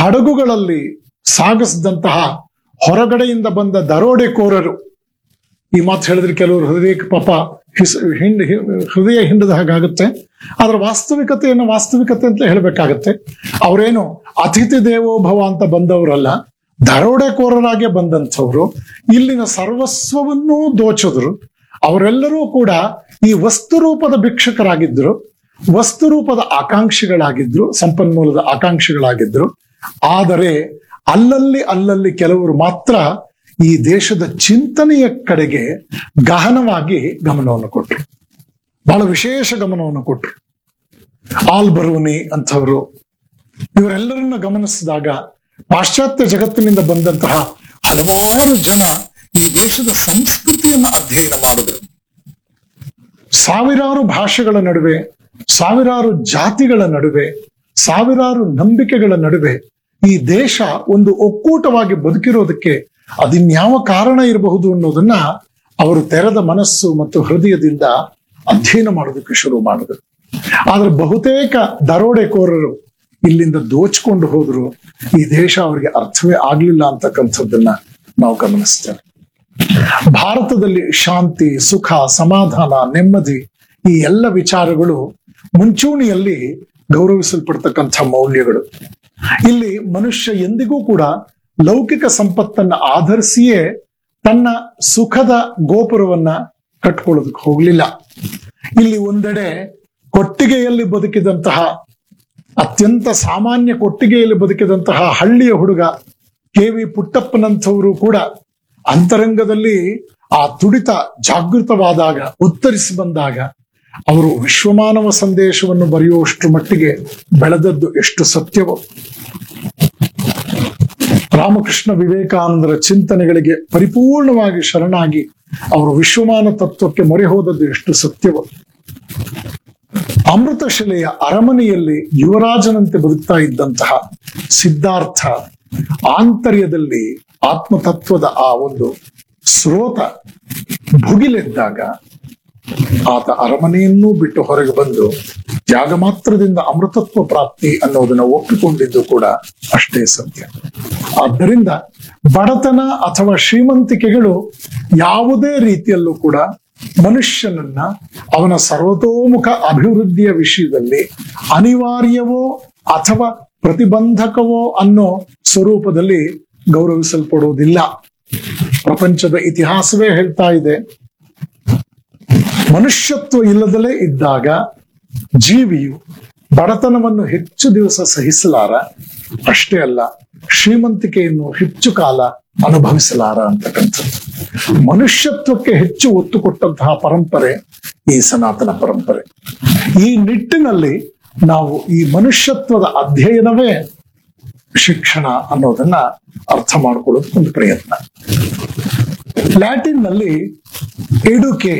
ಹಡಗುಗಳಲ್ಲಿ ಸಾಗಿಸಿದಂತಹ ಹೊರಗಡೆಯಿಂದ ಬಂದ ದರೋಡೆಕೋರರು ಈ ಮಾತು ಹೇಳಿದ್ರೆ ಕೆಲವರು ಹೃದಯಕ್ಕೆ ಪಾಪ ಹಿಸ್ ಹಿಂಡ್ ಹಿ- ಹೃದಯ ಹಿಂಡದ ಹಾಗಾಗುತ್ತೆ ಆದ್ರೆ ವಾಸ್ತವಿಕತೆಯನ್ನು ವಾಸ್ತವಿಕತೆ ಅಂತ ಹೇಳಬೇಕಾಗತ್ತೆ ಅವರೇನು ಅತಿಥಿ ದೇವೋಭವ ಅಂತ ಬಂದವರಲ್ಲ ದರೋಡೆಕೋರರಾಗೆ ಬಂದಂಥವ್ರು ಇಲ್ಲಿನ ಸರ್ವಸ್ವವನ್ನೂ ದೋಚಿದ್ರು ಅವರೆಲ್ಲರೂ ಕೂಡ ಈ ವಸ್ತು ರೂಪದ ಭಿಕ್ಷಕರಾಗಿದ್ರು ವಸ್ತು ರೂಪದ ಆಕಾಂಕ್ಷಿಗಳಾಗಿದ್ರು ಸಂಪನ್ಮೂಲದ ಆಕಾಂಕ್ಷಿಗಳಾಗಿದ್ರು ಆದರೆ ಅಲ್ಲಲ್ಲಿ ಅಲ್ಲಲ್ಲಿ ಕೆಲವರು ಮಾತ್ರ ಈ ದೇಶದ ಚಿಂತನೆಯ ಕಡೆಗೆ ಗಹನವಾಗಿ ಗಮನವನ್ನು ಕೊಟ್ಟರು ಬಹಳ ವಿಶೇಷ ಗಮನವನ್ನು ಕೊಟ್ಟರು ಆಲ್ ಬರೂನಿ ಅಂಥವರು ಇವರೆಲ್ಲರನ್ನ ಗಮನಿಸಿದಾಗ ಪಾಶ್ಚಾತ್ಯ ಜಗತ್ತಿನಿಂದ ಬಂದಂತಹ ಹಲವಾರು ಜನ ಈ ದೇಶದ ಸಂಸ್ಕೃತಿಯನ್ನು ಅಧ್ಯಯನ ಮಾಡಿದ್ರು ಸಾವಿರಾರು ಭಾಷೆಗಳ ನಡುವೆ ಸಾವಿರಾರು ಜಾತಿಗಳ ನಡುವೆ ಸಾವಿರಾರು ನಂಬಿಕೆಗಳ ನಡುವೆ ಈ ದೇಶ ಒಂದು ಒಕ್ಕೂಟವಾಗಿ ಬದುಕಿರೋದಕ್ಕೆ ಅದಿನ್ಯಾವ ಕಾರಣ ಇರಬಹುದು ಅನ್ನೋದನ್ನ ಅವರು ತೆರೆದ ಮನಸ್ಸು ಮತ್ತು ಹೃದಯದಿಂದ ಅಧ್ಯಯನ ಮಾಡೋದಕ್ಕೆ ಶುರು ಮಾಡಿದ್ರು ಆದ್ರೆ ಬಹುತೇಕ ದರೋಡೆಕೋರರು ಇಲ್ಲಿಂದ ದೋಚ್ಕೊಂಡು ಹೋದ್ರು ಈ ದೇಶ ಅವರಿಗೆ ಅರ್ಥವೇ ಆಗ್ಲಿಲ್ಲ ಅಂತಕ್ಕಂಥದ್ದನ್ನ ನಾವು ಗಮನಿಸ್ತೇವೆ ಭಾರತದಲ್ಲಿ ಶಾಂತಿ ಸುಖ ಸಮಾಧಾನ ನೆಮ್ಮದಿ ಈ ಎಲ್ಲ ವಿಚಾರಗಳು ಮುಂಚೂಣಿಯಲ್ಲಿ ಗೌರವಿಸಲ್ಪಡ್ತಕ್ಕಂಥ ಮೌಲ್ಯಗಳು ಇಲ್ಲಿ ಮನುಷ್ಯ ಎಂದಿಗೂ ಕೂಡ ಲೌಕಿಕ ಸಂಪತ್ತನ್ನ ಆಧರಿಸಿಯೇ ತನ್ನ ಸುಖದ ಗೋಪುರವನ್ನ ಕಟ್ಕೊಳ್ಳೋದಕ್ಕೆ ಹೋಗ್ಲಿಲ್ಲ ಇಲ್ಲಿ ಒಂದೆಡೆ ಕೊಟ್ಟಿಗೆಯಲ್ಲಿ ಬದುಕಿದಂತಹ ಅತ್ಯಂತ ಸಾಮಾನ್ಯ ಕೊಟ್ಟಿಗೆಯಲ್ಲಿ ಬದುಕಿದಂತಹ ಹಳ್ಳಿಯ ಹುಡುಗ ಕೆ ವಿ ಪುಟ್ಟಪ್ಪನಂಥವರು ಕೂಡ ಅಂತರಂಗದಲ್ಲಿ ಆ ತುಡಿತ ಜಾಗೃತವಾದಾಗ ಉತ್ತರಿಸಿ ಬಂದಾಗ ಅವರು ವಿಶ್ವಮಾನವ ಸಂದೇಶವನ್ನು ಬರೆಯುವಷ್ಟು ಮಟ್ಟಿಗೆ ಬೆಳೆದದ್ದು ಎಷ್ಟು ಸತ್ಯವೋ ರಾಮಕೃಷ್ಣ ವಿವೇಕಾನಂದರ ಚಿಂತನೆಗಳಿಗೆ ಪರಿಪೂರ್ಣವಾಗಿ ಶರಣಾಗಿ ಅವರು ವಿಶ್ವಮಾನ ತತ್ವಕ್ಕೆ ಮೊರೆ ಹೋದದ್ದು ಎಷ್ಟು ಸತ್ಯವೋ ಅಮೃತಶಿಲೆಯ ಅರಮನೆಯಲ್ಲಿ ಯುವರಾಜನಂತೆ ಬದುಕ್ತಾ ಇದ್ದಂತಹ ಸಿದ್ಧಾರ್ಥ ಆಂತರ್ಯದಲ್ಲಿ ಆತ್ಮತತ್ವದ ಆ ಒಂದು ಸ್ರೋತ ಭುಗಿಲೆದ್ದಾಗ ಆತ ಅರಮನೆಯನ್ನೂ ಬಿಟ್ಟು ಹೊರಗೆ ಬಂದು ತ್ಯಾಗ ಮಾತ್ರದಿಂದ ಅಮೃತತ್ವ ಪ್ರಾಪ್ತಿ ಅನ್ನೋದನ್ನ ಒಪ್ಪಿಕೊಂಡಿದ್ದು ಕೂಡ ಅಷ್ಟೇ ಸತ್ಯ ಆದ್ದರಿಂದ ಬಡತನ ಅಥವಾ ಶ್ರೀಮಂತಿಕೆಗಳು ಯಾವುದೇ ರೀತಿಯಲ್ಲೂ ಕೂಡ ಮನುಷ್ಯನನ್ನ ಅವನ ಸರ್ವತೋಮುಖ ಅಭಿವೃದ್ಧಿಯ ವಿಷಯದಲ್ಲಿ ಅನಿವಾರ್ಯವೋ ಅಥವಾ ಪ್ರತಿಬಂಧಕವೋ ಅನ್ನೋ ಸ್ವರೂಪದಲ್ಲಿ ಗೌರವಿಸಲ್ಪಡುವುದಿಲ್ಲ ಪ್ರಪಂಚದ ಇತಿಹಾಸವೇ ಹೇಳ್ತಾ ಇದೆ ಮನುಷ್ಯತ್ವ ಇಲ್ಲದಲೇ ಇದ್ದಾಗ ಜೀವಿಯು ಬಡತನವನ್ನು ಹೆಚ್ಚು ದಿವಸ ಸಹಿಸಲಾರ ಅಷ್ಟೇ ಅಲ್ಲ ಶ್ರೀಮಂತಿಕೆಯನ್ನು ಹೆಚ್ಚು ಕಾಲ ಅನುಭವಿಸಲಾರ ಅಂತಕ್ಕಂಥದ್ದು ಮನುಷ್ಯತ್ವಕ್ಕೆ ಹೆಚ್ಚು ಒತ್ತು ಕೊಟ್ಟಂತಹ ಪರಂಪರೆ ಈ ಸನಾತನ ಪರಂಪರೆ ಈ ನಿಟ್ಟಿನಲ್ಲಿ ನಾವು ಈ ಮನುಷ್ಯತ್ವದ ಅಧ್ಯಯನವೇ ಶಿಕ್ಷಣ ಅನ್ನೋದನ್ನ ಅರ್ಥ ಮಾಡ್ಕೊಳ್ಳೋದು ಒಂದು ಪ್ರಯತ್ನ ಲ್ಯಾಟಿನ್ ನಲ್ಲಿ ಎಡುಕೆ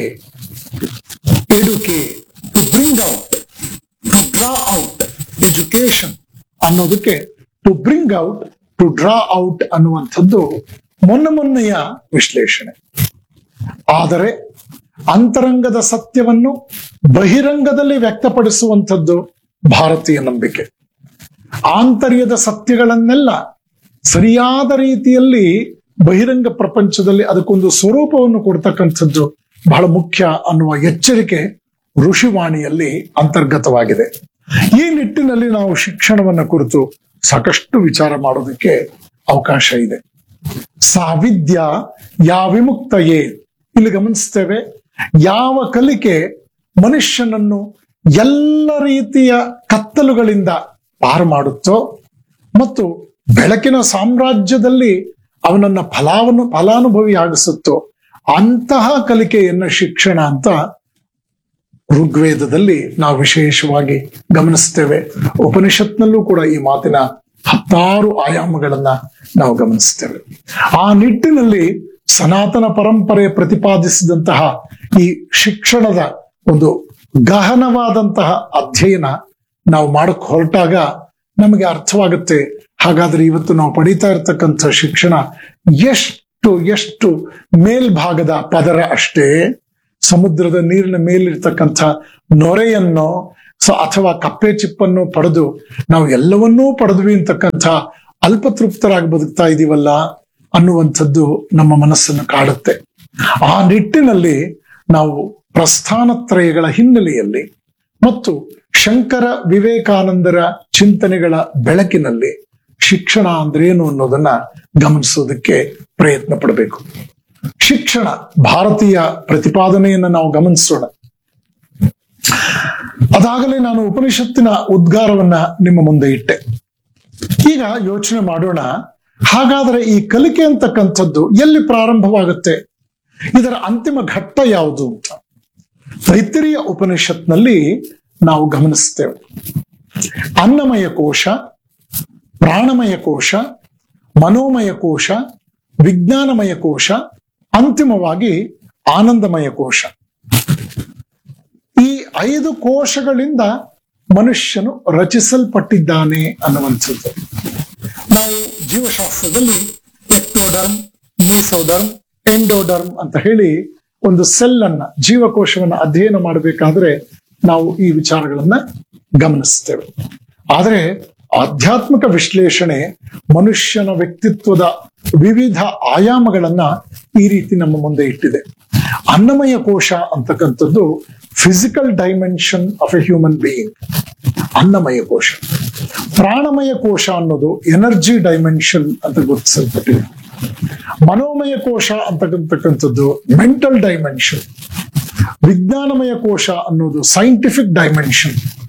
ಎಡುಕೆ to bring out to draw out education ಅನ್ನೋದಕ್ಕೆ to bring out to draw out ಅನ್ನುವಂಥದ್ದು ಮೊನ್ನೆ ಮೊನ್ನೆಯ ವಿಶ್ಲೇಷಣೆ ಆದರೆ ಅಂತರಂಗದ ಸತ್ಯವನ್ನು ಬಹಿರಂಗದಲ್ಲಿ ವ್ಯಕ್ತಪಡಿಸುವಂಥದ್ದು ಭಾರತೀಯ ನಂಬಿಕೆ ಆಂತರ್ಯದ ಸತ್ಯಗಳನ್ನೆಲ್ಲ ಸರಿಯಾದ ರೀತಿಯಲ್ಲಿ ಬಹಿರಂಗ ಪ್ರಪಂಚದಲ್ಲಿ ಅದಕ್ಕೊಂದು ಸ್ವರೂಪವನ್ನು ಕೊಡ್ತಕ್ಕಂಥದ್ದು ಬಹಳ ಮುಖ್ಯ ಅನ್ನುವ ಎಚ್ಚರಿಕೆ ಋಷಿವಾಣಿಯಲ್ಲಿ ಅಂತರ್ಗತವಾಗಿದೆ ಈ ನಿಟ್ಟಿನಲ್ಲಿ ನಾವು ಶಿಕ್ಷಣವನ್ನ ಕುರಿತು ಸಾಕಷ್ಟು ವಿಚಾರ ಮಾಡೋದಕ್ಕೆ ಅವಕಾಶ ಇದೆ ಸಾವಿದ್ಯ ಯಾ ವಿಮುಕ್ತಯೇ ಇಲ್ಲಿ ಗಮನಿಸ್ತೇವೆ ಯಾವ ಕಲಿಕೆ ಮನುಷ್ಯನನ್ನು ಎಲ್ಲ ರೀತಿಯ ಕತ್ತಲುಗಳಿಂದ ಪಾರು ಮಾಡುತ್ತೋ ಮತ್ತು ಬೆಳಕಿನ ಸಾಮ್ರಾಜ್ಯದಲ್ಲಿ ಅವನನ್ನ ಫಲಾವನ್ನು ಫಲಾನುಭವಿಯಾಗಿಸುತ್ತೋ ಅಂತಹ ಕಲಿಕೆಯನ್ನ ಶಿಕ್ಷಣ ಅಂತ ಋಗ್ವೇದದಲ್ಲಿ ನಾವು ವಿಶೇಷವಾಗಿ ಗಮನಿಸ್ತೇವೆ ಉಪನಿಷತ್ನಲ್ಲೂ ಕೂಡ ಈ ಮಾತಿನ ಹತ್ತಾರು ಆಯಾಮಗಳನ್ನ ನಾವು ಗಮನಿಸ್ತೇವೆ ಆ ನಿಟ್ಟಿನಲ್ಲಿ ಸನಾತನ ಪರಂಪರೆ ಪ್ರತಿಪಾದಿಸಿದಂತಹ ಈ ಶಿಕ್ಷಣದ ಒಂದು ಗಹನವಾದಂತಹ ಅಧ್ಯಯನ ನಾವು ಮಾಡಕ್ ಹೊರಟಾಗ ನಮಗೆ ಅರ್ಥವಾಗುತ್ತೆ ಹಾಗಾದ್ರೆ ಇವತ್ತು ನಾವು ಪಡಿತಾ ಇರತಕ್ಕಂಥ ಶಿಕ್ಷಣ ಎಷ್ಟು ಎಷ್ಟು ಮೇಲ್ಭಾಗದ ಪದರ ಅಷ್ಟೇ ಸಮುದ್ರದ ನೀರಿನ ಮೇಲಿರ್ತಕ್ಕಂಥ ನೊರೆಯನ್ನು ಸೊ ಅಥವಾ ಕಪ್ಪೆ ಚಿಪ್ಪನ್ನು ಪಡೆದು ನಾವು ಎಲ್ಲವನ್ನೂ ಪಡೆದ್ವಿ ಅಂತಕ್ಕಂಥ ಅಲ್ಪತೃಪ್ತರಾಗಿ ಬದುಕ್ತಾ ಇದೀವಲ್ಲ ಅನ್ನುವಂಥದ್ದು ನಮ್ಮ ಮನಸ್ಸನ್ನು ಕಾಡುತ್ತೆ ಆ ನಿಟ್ಟಿನಲ್ಲಿ ನಾವು ಪ್ರಸ್ಥಾನತ್ರಯಗಳ ಹಿನ್ನೆಲೆಯಲ್ಲಿ ಮತ್ತು ಶಂಕರ ವಿವೇಕಾನಂದರ ಚಿಂತನೆಗಳ ಬೆಳಕಿನಲ್ಲಿ ಶಿಕ್ಷಣ ಅಂದ್ರೆ ಏನು ಅನ್ನೋದನ್ನ ಗಮನಿಸೋದಕ್ಕೆ ಪ್ರಯತ್ನ ಪಡಬೇಕು ಶಿಕ್ಷಣ ಭಾರತೀಯ ಪ್ರತಿಪಾದನೆಯನ್ನು ನಾವು ಗಮನಿಸೋಣ ಅದಾಗಲೇ ನಾನು ಉಪನಿಷತ್ತಿನ ಉದ್ಗಾರವನ್ನ ನಿಮ್ಮ ಮುಂದೆ ಇಟ್ಟೆ ಈಗ ಯೋಚನೆ ಮಾಡೋಣ ಹಾಗಾದ್ರೆ ಈ ಕಲಿಕೆ ಅಂತಕ್ಕಂಥದ್ದು ಎಲ್ಲಿ ಪ್ರಾರಂಭವಾಗುತ್ತೆ ಇದರ ಅಂತಿಮ ಘಟ್ಟ ಯಾವುದು ಅಂತ ತೈತ್ತಿರಿಯ ಉಪನಿಷತ್ನಲ್ಲಿ ನಾವು ಗಮನಿಸ್ತೇವೆ ಅನ್ನಮಯ ಕೋಶ ಪ್ರಾಣಮಯ ಕೋಶ ಮನೋಮಯ ಕೋಶ ವಿಜ್ಞಾನಮಯ ಕೋಶ ಅಂತಿಮವಾಗಿ ಆನಂದಮಯ ಕೋಶ ಈ ಐದು ಕೋಶಗಳಿಂದ ಮನುಷ್ಯನು ರಚಿಸಲ್ಪಟ್ಟಿದ್ದಾನೆ ಅನ್ನುವಂಥದ್ದು ನಾವು ಜೀವಶಾಸ್ತ್ರದಲ್ಲಿ ಎಕ್ಟೋಡರ್ಮ್ ಮೀಸೋಡರ್ಮ್ ಎಂಡೋಡರ್ಮ್ ಅಂತ ಹೇಳಿ ಒಂದು ಸೆಲ್ ಅನ್ನ ಜೀವಕೋಶವನ್ನ ಅಧ್ಯಯನ ಮಾಡಬೇಕಾದ್ರೆ ನಾವು ಈ ವಿಚಾರಗಳನ್ನ ಗಮನಿಸ್ತೇವೆ ಆದರೆ ಆಧ್ಯಾತ್ಮಿಕ ವಿಶ್ಲೇಷಣೆ ಮನುಷ್ಯನ ವ್ಯಕ್ತಿತ್ವದ ವಿವಿಧ ಆಯಾಮಗಳನ್ನ ಈ ರೀತಿ ನಮ್ಮ ಮುಂದೆ ಇಟ್ಟಿದೆ ಅನ್ನಮಯ ಕೋಶ ಅಂತಕ್ಕಂಥದ್ದು physical dimension of a human being ಅನ್ನಮಯ ಕೋಶ ಪ್ರಾಣಮಯ ಕೋಶ ಅನ್ನೋದು ಎನರ್ಜಿ ಡೈಮೆನ್ಷನ್ ಅಂತ ಗುರುತಿಸಲ್ಪಟ್ಟಿದೆ ಮನೋಮಯ ಕೋಶ ಅಂತಕ್ಕಂಥದ್ದು ಮೆಂಟಲ್ ಡೈಮೆನ್ಷನ್ ವಿಜ್ಞಾನಮಯ ಕೋಶ ಅನ್ನೋದು ಸೈಂಟಿಫಿಕ್ ಡೈಮೆನ್ಷನ್